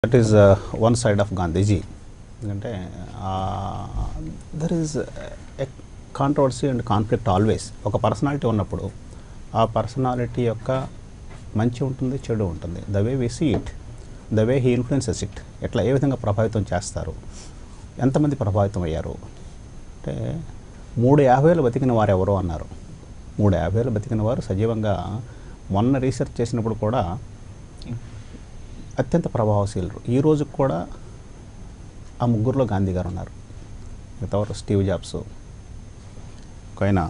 that is one side of Gandhiji ఎందుకంటే there is a controversy and conflict always ఒక personality ఉన్నప్పుడు ఆ personality యొక్క మంచి ఉంటుంది చెడు ఉంటుంది the way we see it the way he influences it ఎట్లా ఏ విధంగా ప్రభావితం చేస్తారు ఎంతమంది ప్రభావితం అయ్యారు అంటే మూడు యాభైలు బతికిన వారు ఎవరో అన్నారు మూడు యాభైలు బతికిన వారు సజీవంగా మొన్న రీసెర్చ్ చేసినప్పుడు కూడా అత్యంత ప్రభావశీలురు ఈ రోజు కూడా ఆ ముగ్గురులో గాంధీ గారు ఉన్నారు మిగతావారు స్టీవ్ జాబ్స్ ఒకైనా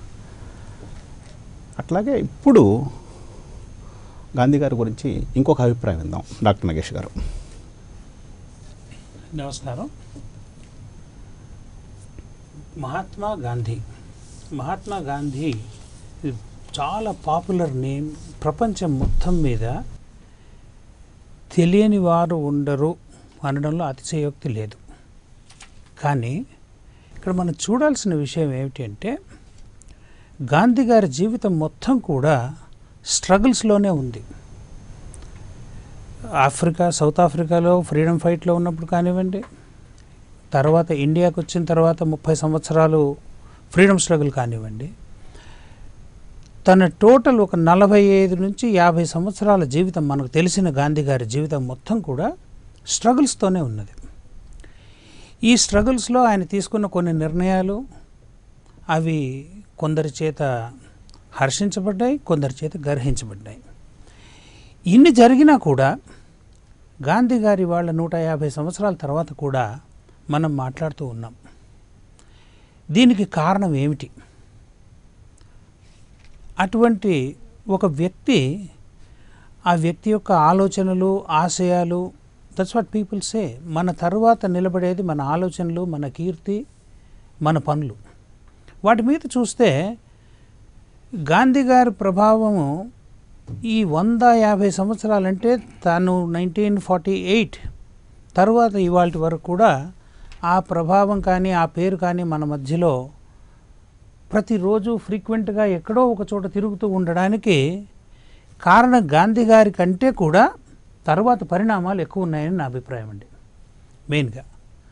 అట్లాగే ఇప్పుడు గాంధీ గారి గురించి ఇంకొక అభిప్రాయం విందాం డాక్టర్ నగేష్ గారు నమస్కారం మహాత్మా గాంధీ మహాత్మా గాంధీ ఇది చాలా పాపులర్ నేమ్ ప్రపంచం మొత్తం మీద తెలియని వారు ఉండరు అనడంలో అతిశయోక్తి లేదు కానీ ఇక్కడ మనం చూడాల్సిన విషయం ఏమిటంటే గాంధీ గారి జీవితం మొత్తం కూడా స్ట్రగుల్స్లోనే ఉంది ఆఫ్రికా సౌత్ ఆఫ్రికాలో ఫ్రీడమ్ ఫైట్లో ఉన్నప్పుడు కానివ్వండి తర్వాత ఇండియాకి వచ్చిన తర్వాత ముప్పై సంవత్సరాలు ఫ్రీడమ్ స్ట్రగుల్ కానివ్వండి తన టోటల్ ఒక నలభై ఐదు నుంచి యాభై సంవత్సరాల జీవితం మనకు తెలిసిన గాంధీ గారి జీవితం మొత్తం కూడా స్ట్రగుల్స్తోనే ఉన్నది ఈ స్ట్రగుల్స్లో ఆయన తీసుకున్న కొన్ని నిర్ణయాలు అవి కొందరి చేత హర్షించబడ్డాయి కొందరి చేత గర్హించబడ్డాయి ఇన్ని జరిగినా కూడా గాంధీ గారి వాళ్ళ నూట యాభై సంవత్సరాల తర్వాత కూడా మనం మాట్లాడుతూ ఉన్నాం దీనికి కారణం ఏమిటి అటువంటి ఒక వ్యక్తి ఆ వ్యక్తి యొక్క ఆలోచనలు ఆశయాలు దట్స్ వాట్ పీపుల్ సే మన తర్వాత నిలబడేది మన ఆలోచనలు మన కీర్తి మన పనులు వాటి మీద చూస్తే గాంధీ గారి ప్రభావము ఈ వంద యాభై సంవత్సరాలంటే తాను నైన్టీన్ ఫార్టీ ఎయిట్ తర్వాత ఇవాళ వరకు కూడా ఆ ప్రభావం కానీ ఆ పేరు కానీ మన మధ్యలో ప్రతిరోజు ఫ్రీక్వెంట్గా ఎక్కడో ఒక చోట తిరుగుతూ ఉండడానికి కారణం గాంధీ గారి కంటే కూడా తర్వాత పరిణామాలు ఎక్కువ ఉన్నాయని నా అభిప్రాయం అండి మెయిన్గా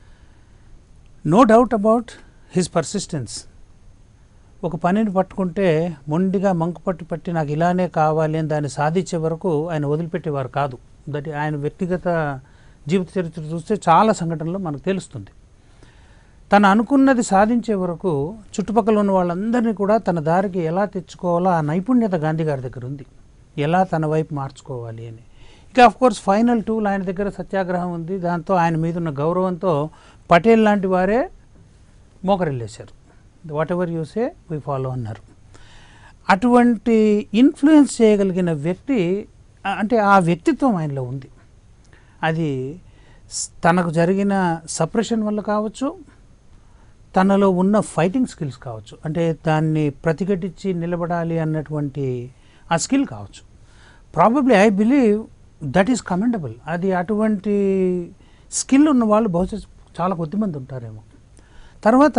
no doubt about his persistence ఒక పనిని పట్టుకుంటే మొండిగా మంకు పట్టి పట్టి నాకు ఇలానే కావాలి అని దాన్ని సాధించే వరకు ఆయన వదిలిపెట్టేవారు కాదు దట్ ఆయన వ్యక్తిగత జీవిత చరిత్ర చూస్తే చాలా సంఘటనలు మనకు తెలుస్తుంది తను అనుకున్నది సాధించే వరకు చుట్టుపక్కల ఉన్న వాళ్ళందరినీ కూడా తన దారికి ఎలా తెచ్చుకోవాలో ఆ నైపుణ్యత గాంధీ గారి దగ్గర ఉంది ఎలా తన వైపు మార్చుకోవాలి అని ఇక ఆఫ్ కోర్స్ ఫైనల్ టూల్ ఆయన దగ్గర సత్యాగ్రహం ఉంది దాంతో ఆయన మీద ఉన్న గౌరవంతో పటేల్ లాంటి వారే మోకరిల్లేశారు whatever you say we follow అన్నారు అటువంటి ఇన్ఫ్లుయెన్స్ చేయగలిగిన వ్యక్తి ఆ- అంటే ఆ వ్యక్తిత్వం ఆయనలో ఉంది అది స్- తనకు జరిగిన సప్రెషన్ వల్ల కావచ్చు తనలో ఉన్న ఫైటింగ్ స్కిల్స్ కావచ్చు అంటే దాన్ని ప్రతిఘటించి నిలబడాలి అన్నటువంటి ఆ స్కిల్ కావచ్చు probably I believe that is commendable అది అటువంటి స్కిల్ ఉన్న వాళ్ళు బహుశా చాలా కొద్దిమంది ఉంటారేమో తర్వాత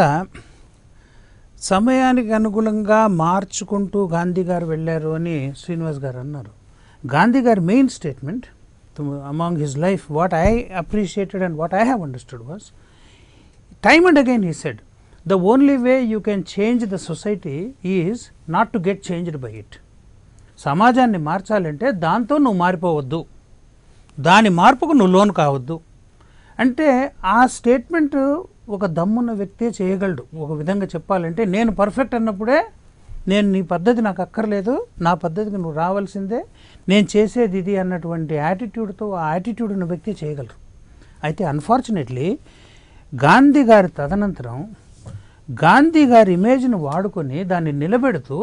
సమయానికి అనుగుణంగా మార్చుకుంటూ గాంధీ గారు వెళ్ళారు అని శ్రీనివాస్ గారు అన్నారు గాంధీ గారి main statement among his life what I appreciated and what I have understood was time and again he said the only way you can change the society is not to get changed by it సమాజాన్ని మార్చాలంటే దాంతో నువ్వు మారిపోవద్దు దాని మార్పుకు నువ్వు లోను కావద్దు అంటే ఆ స్టేట్మెంట్ ఒక దమ్మున్న వ్యక్తే చేయగలడు ఒక విధంగా చెప్పాలంటే నేను పర్ఫెక్ట్ అన్నప్పుడే నేను నీ పద్ధతి నాకు అక్కర్లేదు నా పద్ధతికి నువ్వు రావాల్సిందే నేను చేసేది ఇది అన్నటువంటి యాటిట్యూడ్తో ఆ యాటిట్యూడ్ ఉన్న వ్యక్తి చేయగలరు అయితే అన్ఫార్చునేట్లీ గాంధీ గారి తదనంతరం గాంధీ గారి ఇమేజ్ను వాడుకొని దాన్ని నిలబెడుతూ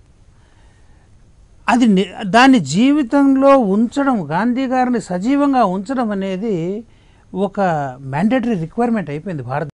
అది ని- దాన్ని జీవితంలో ఉంచడం గాంధీ గారిని సజీవంగా ఉంచడం అనేది ఒక మ్యాండేటరీ రిక్వైర్మెంట్ అయిపోయింది భారత